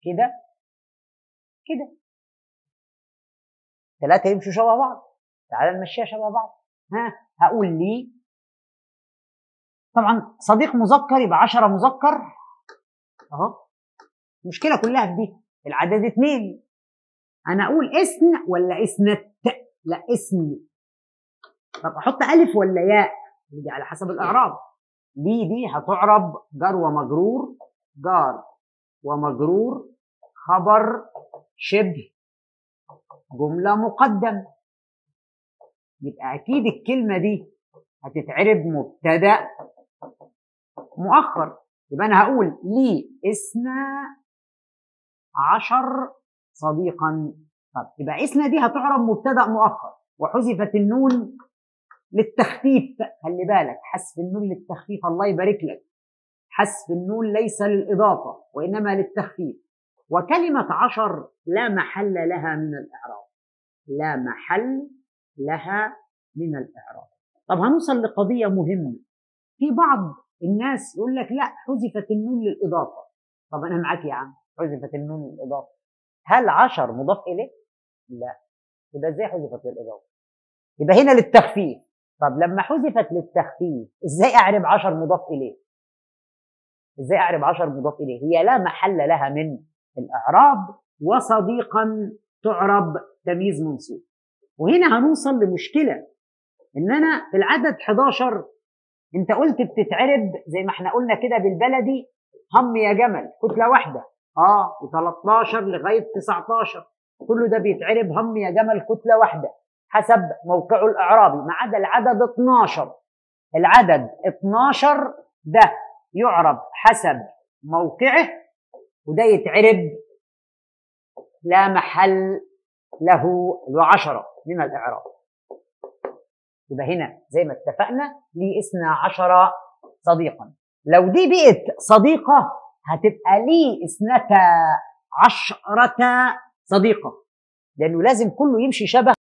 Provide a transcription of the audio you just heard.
كده كده ثلاثة يمشوا شبه بعض تعال نمشيها شبه بعض ها هقول لي طبعا صديق مذكر يبقى 10 مذكر اهو المشكلة كلها في دي العدد اثنين انا اقول اسن ولا اسنت لا اسن طب احط الف ولا ياء دي على حسب الاعراب لي دي هتعرب جار ومجرور جار ومجرور خبر شبه جملة مقدم يبقى أكيد الكلمة دي هتتعرب مبتدأ مؤخر يبقى أنا هقول لي اثنا عشر صديقا طب يبقى اثنا دي هتعرب مبتدأ مؤخر وحذفت النون للتخفيف خلي بالك حذف النون للتخفيف الله يبارك لك حذف النون ليس للإضافة وإنما للتخفيف وكلمة عشر لا محل لها من الإعراب لا محل لها من الإعراب طب هنوصل لقضية مهمة في بعض الناس يقول لك لا حذفت النون للإضافة طب أنا معاك يا عم حذفت النون للإضافة هل عشر مضاف إليه؟ لا يبقى إزاي حذفت للإضافة؟ يبقى هنا للتخفيف طب لما حذفت للتخفيف إزاي أعرب عشر مضاف إليه؟ إزاي أعرب عشر مضاف إليه؟ هي لا محل لها من الإعراب وصديقا تعرب تمييز منصوب وهنا هنوصل لمشكلة إن أنا في العدد 11 أنت قلت بتتعرب زي ما احنا قلنا كده بالبلدي هم يا جمل كتلة واحدة اه و13 لغاية 19 كله ده بيتعرب هم يا جمل كتلة واحدة حسب موقعه الإعرابي ما عدا العدد 12 العدد 12 ده يعرب حسب موقعه وده يتعرب لا محل له العشرة من الإعراب يبقى هنا زي ما اتفقنا لي اثنا عشر صديقا لو دي بقت صديقة هتبقى لي اثنتا عشرة صديقة لأنه لازم كله يمشي شبه